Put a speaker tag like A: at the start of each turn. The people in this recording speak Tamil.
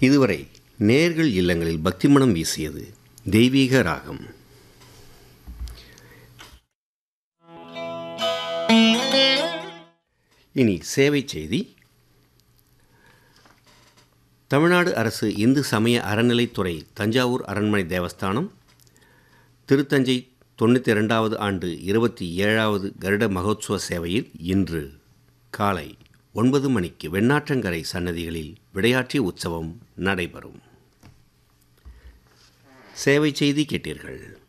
A: இதுவரை நேர்கள் இல்லங்களில் பக்தி மனம் வீசியது தெய்வீக ராகம் இனி சேவை செய்தி தமிழ்நாடு அரசு இந்து சமய அறநிலைத்துறை தஞ்சாவூர் அரண்மனை தேவஸ்தானம் திருத்தஞ்சை தொண்ணூற்றி ரெண்டாவது ஆண்டு இருபத்தி ஏழாவது கருட மகோத்சவ சேவையில் இன்று காலை ஒன்பது மணிக்கு வெண்ணாற்றங்கரை சன்னதிகளில் விளையாட்டு உற்சவம் நடைபெறும் சேவை செய்தி கேட்டீர்கள்